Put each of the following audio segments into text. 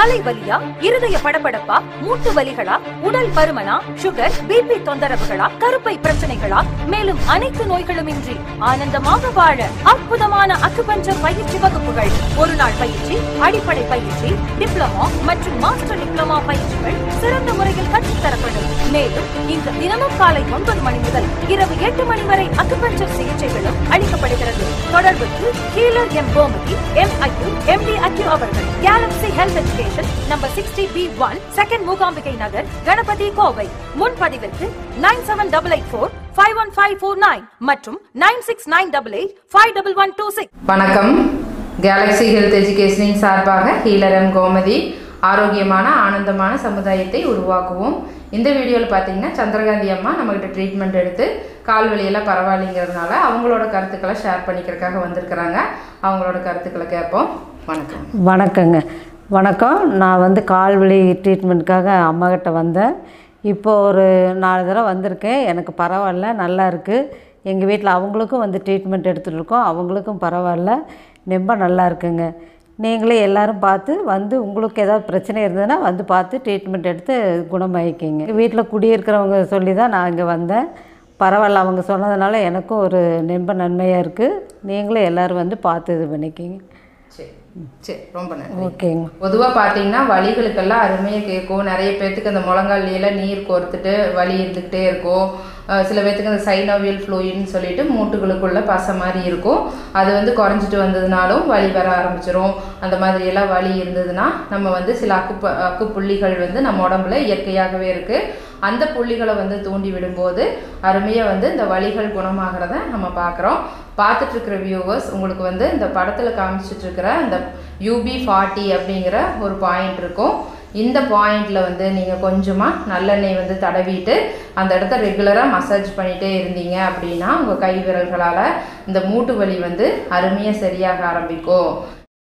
தலைவலியா இருதய படபடப்பா மூட்டு வலிகளா உடல் பருமனா சுகர் பிபி தொந்தரவுகளா கருப்பை பிரச்சனைகளா மேலும் அனைத்து நோய்களுமின்றி ஆனந்தமாக வாழ அற்புதமான அக்குபஞ்சர் பயிற்சி வகுப்புகள் ஒரு நாள் பயிற்சி அடிப்படை பயிற்சி டிப்ளமோ மற்றும் மாஸ்டர் டிப்ளமா பயிற்சிகள் சிறந்த முறையில் கற்றுத்தரப்படும் மேலும் இங்கு தினமும் காலை ஒன்பது மணி முதல் இரவு எட்டு மணி வரை அக்குபஞ்சர் சிகிச்சைகளும் அளிக்கப்படுகிறது தொடர்புக்கு healer M Gomathi M acu M D acu அவர்கள் galaxy health education number sixty B one second Mookambigai Nagar Ganapathy Kovai முன்பதிவிற்கு nine seven double eight four five one five four nine மற்றும் nine six nine double eight five double one two six வணக்கம் galaxy health எஜுகேஷனின் சார்பாக healer M Gomathi ஆரோக்கியமான ஆனந்தமான சமுதாயத்தை உருவாக்குவோம் இந்த வீடியோவில் பார்த்தீங்கன்னா சந்திரகாந்தி அம்மா நம்மகிட்ட ட்ரீட்மெண்ட் எடுத்து கால் வலியெல்லாம் பரவாயில்லைங்கிறதுனால அவங்களோட கருத்துக்களை ஷேர் பண்ணிக்கிறதுக்காக வந்திருக்கிறாங்க அவங்களோட கருத்துக்களை கேட்போம் வணக்கம் வணக்கங்க வணக்கம் நான் வந்து கால் வலி ட்ரீட்மெண்ட்டுக்காக அம்மாக்கிட்ட வந்தேன் இப்போ ஒரு நாலு தடவை வந்திருக்கேன் எனக்கு பரவாயில்ல நல்லா இருக்குது எங்கள் வீட்டில் அவங்களுக்கும் வந்து ட்ரீட்மெண்ட் எடுத்துகிட்டு இருக்கோம் அவங்களுக்கும் பரவாயில்ல ரொம்ப நல்லா இருக்குங்க நீங்களே எல்லாரும் பார்த்து வந்து உங்களுக்கு ஏதாவது பிரச்சனை இருந்ததுன்னா வந்து பார்த்து ட்ரீட்மெண்ட் எடுத்து குணமாயிக்கிங்க வீட்டில் குடியிருக்கிறவங்க சொல்லி தான் நான் இங்கே வந்தேன் பரவாயில்ல அவங்க சொன்னதுனால எனக்கும் ஒரு ரொம்ப நன்மையாக இருக்குது நீங்களும் எல்லோரும் வந்து பார்த்து இது பண்ணிக்கிங்க சரி சரி ரொம்ப நன்றி ஓகேங்க பொதுவாக பார்த்தீங்கன்னா வலிகளுக்கெல்லாம் அருமையாக கேட்கும் நிறைய பேர்த்துக்கு அந்த முழங்காலியெல்லாம் நீர் கோர்த்துட்டு வலி இருந்துக்கிட்டே இருக்கும் அஹ் சில பேர்த்துக்கு அந்த சைனோவியல் ஃப்ளூயின்னு சொல்லிட்டு மூட்டுகளுக்குள்ள பசை மாதிரி இருக்கும் அது வந்து குறைஞ்சிட்டு வந்ததுனாலும் வலி வர ஆரம்பிச்சிரும் அந்த மாதிரி எல்லாம் வலி இருந்ததுன்னா நம்ம வந்து சில அக்கு ப- அக்கு புள்ளிகள் வந்து நம்ம உடம்புல இயற்கையாகவே இருக்குது அந்த புள்ளிகளை வந்து தூண்டி விடும்போது அருமையாக வந்து இந்த வலிகள் குணமாகிறத நம்ம பார்க்குறோம் பார்த்துட்டு இருக்கிற வியூவர்ஸ் உங்களுக்கு வந்து இந்த படத்தில் காமிச்சிட்டு இருக்கிற இந்த யூபி ஃபார்ட்டி அப்படிங்கிற ஒரு பாயிண்ட் இருக்கும் இந்த பாயிண்டில் வந்து நீங்கள் கொஞ்சமாக நல்லெண்ணெய் வந்து தடவிட்டு அந்த இடத்த ரெகுலராக மசாஜ் பண்ணிகிட்டே இருந்தீங்க அப்படின்னா உங்கள் கை விரல்களால் இந்த மூட்டு வலி வந்து அருமையாக சரியாக ஆரம்பிக்கும்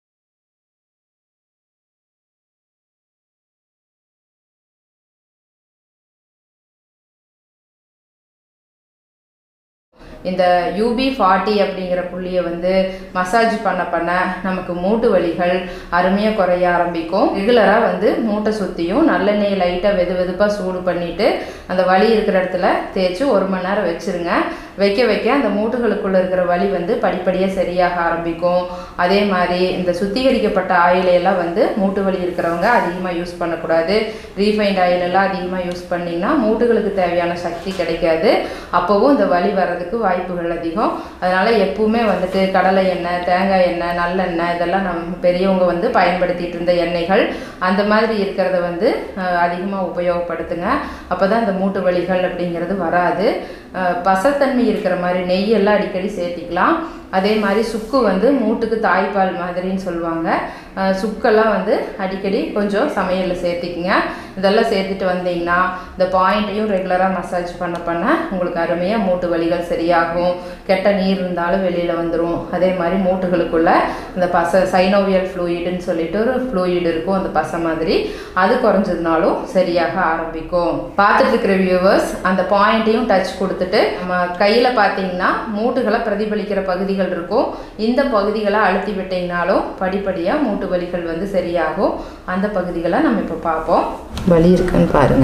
இந்த யூபி ஃபார்ட்டி அப்படிங்கிற புள்ளியை வந்து மசாஜ் பண்ண பண்ண நமக்கு மூட்டு வலிகள் அருமையாக குறைய ஆரம்பிக்கும் ரெகுலராக வந்து மூட்டை சுற்றியும் நல்லெண்ணெய் லைட்டாக வெது வெதுப்பாக சூடு பண்ணிவிட்டு அந்த வலி இருக்கிற இடத்துல தேய்ச்சி ஒரு மணி நேரம் வச்சுருங்க வைக்க வைக்க அந்த மூட்டுகளுக்குள்ளே இருக்கிற வலி வந்து படிப்படியாக சரியாக ஆரம்பிக்கும் அதே மாதிரி இந்த சுத்திகரிக்கப்பட்ட ஆயில் எல்லாம் வந்து மூட்டு வலி இருக்கிறவங்க அதிகமாக யூஸ் பண்ணக்கூடாது ரீஃபைண்ட் ஆயில் எல்லாம் அதிகமாக யூஸ் பண்ணிங்கன்னா மூட்டுகளுக்கு தேவையான சக்தி கிடைக்காது அப்போவும் இந்த வலி வர்றதுக்கு வாய்ப்புகள் அதிகம் அதனால் எப்பவுமே வந்துட்டு கடலை எண்ணெய் தேங்காய் எண்ணெய் நல்லெண்ணெய் இதெல்லாம் நம்ம பெரியவங்க வந்து பயன்படுத்திட்டு இருந்த எண்ணெய்கள் அந்த மாதிரி இருக்கிறத வந்து அதிகமாக உபயோகப்படுத்துங்க அப்போ தான் இந்த மூட்டு வலிகள் அப்படிங்கிறது வராது அஹ், பசத்தன்மை இருக்கிற மாதிரி நெய்யெல்லாம் அடிக்கடி சேர்த்திக்கலாம் அதே மாதிரி சுக்கு வந்து மூட்டுக்கு தாய்ப்பால் மாதிரின்னு சொல்லுவாங்க அஹ், சுக்கெல்லாம் வந்து அடிக்கடி கொஞ்சம் சமையலில் சேர்த்திக்குங்க இதெல்லாம் சேர்த்துட்டு வந்தீங்கன்னா இந்த பாயிண்ட்டையும் ரெகுலராக மசாஜ் பண்ண பண்ண உங்களுக்கு அருமையாக மூட்டு வலிகள் சரியாகும் கெட்ட நீர் இருந்தாலும் வெளியில் வந்துடும் அதே மாதிரி மூட்டுகளுக்குள்ள இந்த பசை சைனோவியல் ஃப்ளூயிடுன்னு சொல்லிட்டு ஒரு ஃப்ளூயிட் இருக்கும் அந்த பசை மாதிரி அது குறைஞ்சதுனாலும் சரியாக ஆரம்பிக்கும் பார்த்துட்டு இருக்கிற வியூவர்ஸ் அந்த பாயிண்ட்டையும் டச் கொடுத்துட்டு நம்ம கையில் பார்த்தீங்கன்னா மூட்டுகளை பிரதிபலிக்கிற பகுதிகள் இருக்கும் இந்த பகுதிகளை அழுத்தி விட்டீங்கனாலும் படிப்படியாக மூட்டு வலிகள் வந்து சரியாகும் அந்த பகுதிகளை நம்ம இப்போ பார்ப்போம் வலி இருக்குன்னு பாருங்க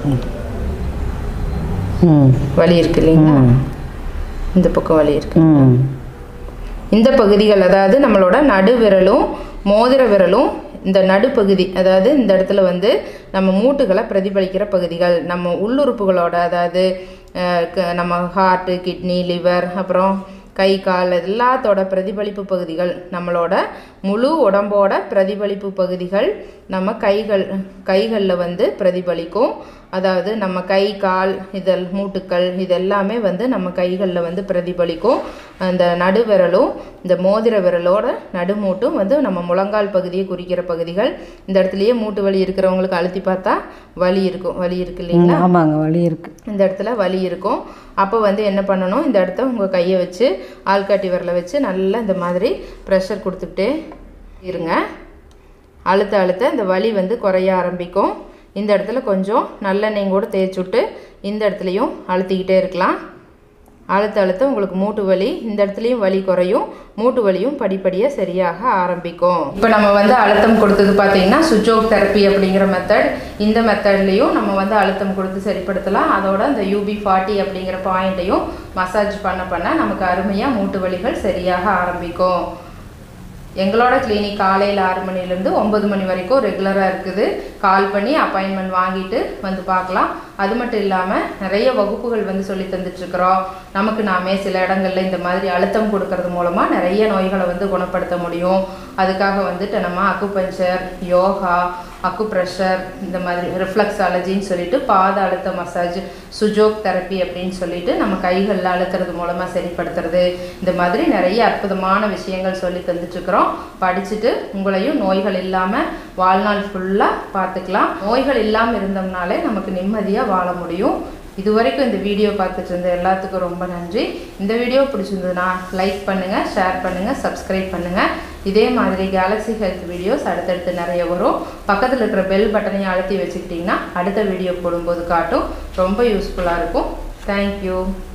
ம் வலி இருக்கு இல்லைங்களா இந்த பக்கம் வலி இருக்கு ம் இந்த பகுதிகள் அதாவது நம்மளோட நடு விரலும் மோதிர விரலும் இந்த நடுப்பகுதி அதாவது இந்த இடத்துல வந்து நம்ம மூட்டுகளை பிரதிபலிக்கிற பகுதிகள் நம்ம உள்ளுறுப்புகளோட அதாவது அஹ், க- நம்ம ஹார்ட்டு கிட்னி லிவர் அப்புறம் கை கால் எல்லாத்தோட பிரதிபலிப்பு பகுதிகள் நம்மளோட முழு உடம்போட பிரதிபலிப்பு பகுதிகள் நம்ம கைகள் கைகளில் வந்து பிரதிபலிக்கும் அதாவது நம்ம கை கால் இதழ் மூட்டுக்கள் இதெல்லாமே வந்து நம்ம கைகளில் வந்து பிரதிபலிக்கும் அந்த நடுவிரலும் இந்த மோதிர விரலோட நடுமூட்டும் வந்து நம்ம முழங்கால் பகுதியை குறிக்கிற பகுதிகள் இந்த இடத்துலயே மூட்டு வலி இருக்கிறவங்களுக்கு அழுத்தி பார்த்தா வலி இருக்கும் வலி இருக்கு இல்லைங்களா ஆமாங்க வலி இருக்குது இந்த இடத்துல வலி இருக்கும் அப்போ வந்து என்ன பண்ணணும் இந்த இடத்த உங்கள் கையை வச்சு ஆள்காட்டி விரலை வச்சு நல்லா இந்த மாதிரி ப்ரெஷர் கொடுத்துக்கிட்டே இருங்க அழுத்த அழுத்த இந்த வலி வந்து குறைய ஆரம்பிக்கும் இந்த இடத்துல கொஞ்சம் நல்லெண்ணெய் கூட தேய்ச்சி விட்டு இந்த இடத்துலையும் அழுத்திக்கிட்டே இருக்கலாம் அழுத்த அழுத்த உங்களுக்கு மூட்டு வலி இந்த இடத்துலையும் வலி குறையும் மூட்டு வலியும் படிப்படியாக சரியாக ஆரம்பிக்கும் இப்போ நம்ம வந்து அழுத்தம் கொடுத்தது பார்த்தீங்கன்னா சுஜோக் தெரப்பி அப்படிங்கிற மெத்தட் இந்த மெத்தட்லேயும் நம்ம வந்து அழுத்தம் கொடுத்து சரிப்படுத்தலாம் அதோட இந்த யூபி ஃபார்ட்டி அப்படிங்கிற பாயிண்ட்டையும் மசாஜ் பண்ண பண்ண நமக்கு அருமையாக மூட்டு வலிகள் சரியாக ஆரம்பிக்கும் எங்களோட கிளினிக் காலையில் ஆறு மணிலேருந்து ஒம்பது மணி வரைக்கும் ரெகுலராக இருக்குது கால் பண்ணி அப்பாயின்மெண்ட் வாங்கிட்டு வந்து பார்க்கலாம் அது மட்டும் இல்லாமல் நிறைய வகுப்புகள் வந்து சொல்லி தந்துட்டுருக்குறோம் நமக்கு நாமே சில இடங்கள்ல இந்த மாதிரி அழுத்தம் கொடுக்கறது மூலமாக நிறைய நோய்களை வந்து குணப்படுத்த முடியும் அதுக்காக வந்துட்டு நம்ம அக்குபஞ்சர் யோகா அக்குப்ரெஷர் இந்த மாதிரி ரிஃப்ளெக்ஸாலஜின்னு சொல்லிட்டு பாத அழுத்த மசாஜ் சுஜோக் தெரப்பி அப்படின்னு சொல்லிட்டு நம்ம கைகளில் அழுத்துறது மூலமாக சரிப்படுத்துறது இந்த மாதிரி நிறைய அற்புதமான விஷயங்கள் சொல்லி தந்துட்டுருக்குறோம் படிச்சுட்டு உங்களையும் நோய்கள் இல்லாமல் வாழ்நாள் ஃபுல்லாக பார்த்துக்கலாம் நோய்கள் இல்லாமல் இருந்தோம்னாலே நமக்கு நிம்மதியாக வாழ முடியும் இது வரைக்கும் இந்த வீடியோ பார்த்துட்டு இருந்த எல்லாத்துக்கும் ரொம்ப நன்றி இந்த வீடியோ பிடிச்சிருந்ததுன்னா லைக் பண்ணுங்கள் ஷேர் பண்ணுங்கள் சப்ஸ்கிரைப் பண்ணுங்கள் இதே மாதிரி கேலக்ஸி ஹெல்த் வீடியோஸ் அடுத்தடுத்து நிறைய வரும் பக்கத்தில் இருக்கிற பெல் பட்டனையும் அழுத்தி வச்சுக்கிட்டிங்கன்னா அடுத்த வீடியோ போடும்போது காட்டும் ரொம்ப யூஸ்ஃபுல்லாக இருக்கும் தேங்க்யூ